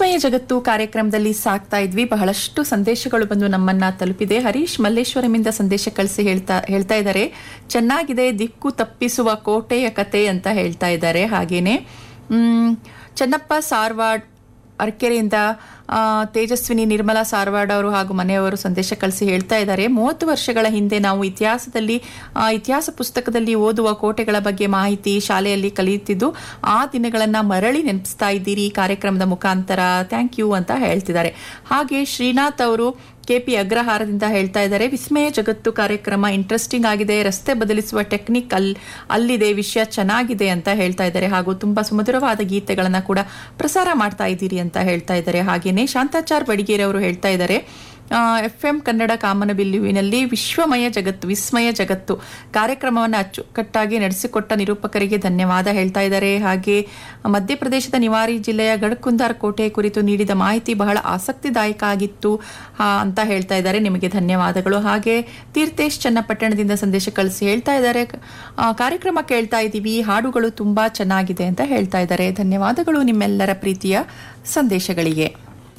ವಿಸ್ಮಯ ಜಗತ್ತು ಕಾರ್ಯಕ್ರಮದಲ್ಲಿ ಸಾಕ್ತಾ ಇದ್ವಿ ಬಹಳಷ್ಟು ಸಂದೇಶಗಳು ಬಂದು ನಮ್ಮನ್ನ ತಲುಪಿದೆ ಹರೀಶ್ ಮಲ್ಲೇಶ್ವರಮಿಂದ ಸಂದೇಶ ಕಳಿಸಿ ಹೇಳ್ತಾ ಹೇಳ್ತಾ ಇದ್ದಾರೆ ಚೆನ್ನಾಗಿದೆ ದಿಕ್ಕು ತಪ್ಪಿಸುವ ಕೋಟೆಯ ಕತೆ ಅಂತ ಹೇಳ್ತಾ ಇದ್ದಾರೆ ಹಾಗೇನೆ ಮ್, ಚೆನ್ನಪ್ಪ ಸಾರ್ವಾಡ್ ಅರ್ಕೆರೆಯಿಂದ ಆ, ತೇಜಸ್ವಿನಿ ನಿರ್ಮಲಾ ಸಾರವಾಡ್ ಅವರು ಹಾಗೂ ಮನೆಯವರು ಸಂದೇಶ ಕಳಿಸಿ ಹೇಳ್ತಾ ಇದ್ದಾರೆ ಮೂವತ್ತು ವರ್ಷಗಳ ಹಿಂದೆ ನಾವು ಇತಿಹಾಸದಲ್ಲಿ ಆ, ಇತಿಹಾಸ ಪುಸ್ತಕದಲ್ಲಿ ಓದುವ ಕೋಟೆಗಳ ಬಗ್ಗೆ ಮಾಹಿತಿ ಶಾಲೆಯಲ್ಲಿ ಕಲಿಯುತ್ತಿದ್ದು ಆ ದಿನಗಳನ್ನ ಮರಳಿ ನೆನಪಿಸ್ತಾ ಇದ್ದೀರಿ ಈ ಕಾರ್ಯಕ್ರಮದ ಮುಖಾಂತರ ಥ್ಯಾಂಕ್ ಯು ಅಂತ ಹೇಳ್ತಿದ್ದಾರೆ ಹಾಗೆ ಶ್ರೀನಾಥ್ ಅವರು ಕೆಪಿ ಅಗ್ರಹಾರದಿಂದ ಹೇಳ್ತಾ ಇದ್ದಾರೆ ವಿಸ್ಮಯ ಜಗತ್ತು ಕಾರ್ಯಕ್ರಮ ಇಂಟ್ರೆಸ್ಟಿಂಗ್ ಆಗಿದೆ ರಸ್ತೆ ಬದಲಿಸುವ ಟೆಕ್ನಿಕ್ ಅಲ್ ಅಲ್ಲಿದೆ ವಿಷಯ ಚೆನ್ನಾಗಿದೆ ಅಂತ ಹೇಳ್ತಾ ಇದ್ದಾರೆ ಹಾಗೂ ತುಂಬಾ ಸುಮಧುರವಾದ ಗೀತೆಗಳನ್ನ ಕೂಡ ಪ್ರಸಾರ ಮಾಡ್ತಾ ಇದ್ದೀರಿ ಅಂತ ಹೇಳ್ತಾ ಇದ್ದಾರೆ ಹಾಗೇನೆ ಶಾಂತಾಚಾರ್ ಬಡಿಗೇರಿ ಅವರು ಹೇಳ್ತಾ ಇದ್ದಾರೆ ಎಫ್ ಎಂ ಕನ್ನಡ ಕಾಮನಬಿಲ್ಲುವಿನಲ್ಲಿ ವಿಶ್ವಮಯ ಜಗತ್ತು ವಿಸ್ಮಯ ಜಗತ್ತು ಕಾರ್ಯಕ್ರಮವನ್ನು ಅಚ್ಚುಕಟ್ಟಾಗಿ ನಡೆಸಿಕೊಟ್ಟ ನಿರೂಪಕರಿಗೆ ಧನ್ಯವಾದ ಹೇಳ್ತಾ ಇದ್ದಾರೆ ಹಾಗೆ ಮಧ್ಯಪ್ರದೇಶದ ನಿವಾರಿ ಜಿಲ್ಲೆಯ ಗಡಕುಂದಾರ್ ಕೋಟೆ ಕುರಿತು ನೀಡಿದ ಮಾಹಿತಿ ಬಹಳ ಆಸಕ್ತಿದಾಯಕ ಆಗಿತ್ತು ಆ, ಅಂತ ಹೇಳ್ತಾ ಇದ್ದಾರೆ ನಿಮಗೆ ಧನ್ಯವಾದಗಳು ಹಾಗೆ ತೀರ್ಥೇಶ್ ಚನ್ನಪಟ್ಟಣದಿಂದ ಸಂದೇಶ ಕಳಿಸಿ ಹೇಳ್ತಾ ಇದ್ದಾರೆ ಆ, ಕಾರ್ಯಕ್ರಮ ಕೇಳ್ತಾ ಇದ್ದೀವಿ ಹಾಡುಗಳು ತುಂಬಾ ಚೆನ್ನಾಗಿದೆ ಅಂತ ಹೇಳ್ತಾ ಇದ್ದಾರೆ ಧನ್ಯವಾದಗಳು ನಿಮ್ಮೆಲ್ಲರ ಪ್ರೀತಿಯ ಸಂದೇಶಗಳಿಗೆ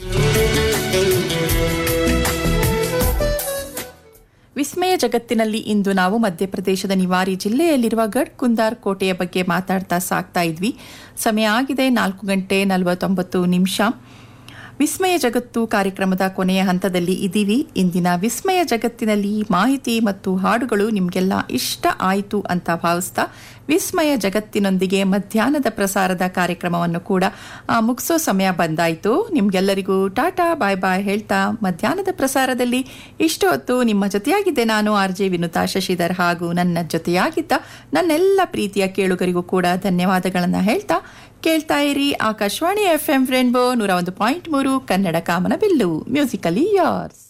ವಿಸ್ಮಯ ಜಗತ್ತಿನಲ್ಲಿ ಇಂದು ನಾವು ಮಧ್ಯಪ್ರದೇಶದ ನಿವಾರಿ ಜಿಲ್ಲೆಯಲ್ಲಿರುವ ಗಡ್ ಕುಂದಾರ್ ಕೋಟೆಯ ಬಗ್ಗೆ ಮಾತಾಡ್ತಾ ಸಾಕ್ತಾ ಇದ್ವಿ ಸಮಯ ಆಗಿದೆ ನಾಲ್ಕು ಗಂಟೆ ನಲವತ್ತೊಂಬತ್ತು ನಿಮಿಷ ವಿಸ್ಮಯ ಜಗತ್ತು ಕಾರ್ಯಕ್ರಮದ ಕೊನೆಯ ಹಂತದಲ್ಲಿ ಇದ್ದೀವಿ ಇಂದಿನ ವಿಸ್ಮಯ ಜಗತ್ತಿನಲ್ಲಿ ಮಾಹಿತಿ ಮತ್ತು ಹಾಡುಗಳು ನಿಮಗೆಲ್ಲ ಇಷ್ಟ ಆಯಿತು ಅಂತ ಭಾವಿಸ್ತಾ ವಿಸ್ಮಯ ಜಗತ್ತಿನೊಂದಿಗೆ ಮಧ್ಯಾಹ್ನದ ಪ್ರಸಾರದ ಕಾರ್ಯಕ್ರಮವನ್ನು ಕೂಡ ಆ, ಮುಗಿಸೋ ಸಮಯ ಬಂದಾಯಿತು ನಿಮ್ಗೆಲ್ಲರಿಗೂ ಟಾಟಾ ಬಾಯ್ ಬಾಯ್ ಹೇಳ್ತಾ ಮಧ್ಯಾಹ್ನದ ಪ್ರಸಾರದಲ್ಲಿ ಇಷ್ಟು ಹೊತ್ತು ನಿಮ್ಮ ಜೊತೆಯಾಗಿದ್ದೆ ನಾನು ಆರ್ ಜೆ ವಿನುತಾ ಶಶಿಧರ್ ಹಾಗೂ ನನ್ನ ಜೊತೆಯಾಗಿದ್ದ ನನ್ನೆಲ್ಲ ಪ್ರೀತಿಯ ಕೇಳುಗರಿಗೂ ಕೂಡ ಧನ್ಯವಾದಗಳನ್ನು ಹೇಳ್ತಾ ಕೇಳ್ತಾ ಇರಿ ಆಕಾಶವಾಣಿ ಎಫ್ ಎಂ ರೇನ್ಬೋ ನೂರ ಒಂದು ಪಾಯಿಂಟ್ ಮೂರು ಕನ್ನಡ ಕಾಮನ ಬಿಲ್ಲು ಮ್ಯೂಸಿಕಲಿ ಯಾರ್ಸ್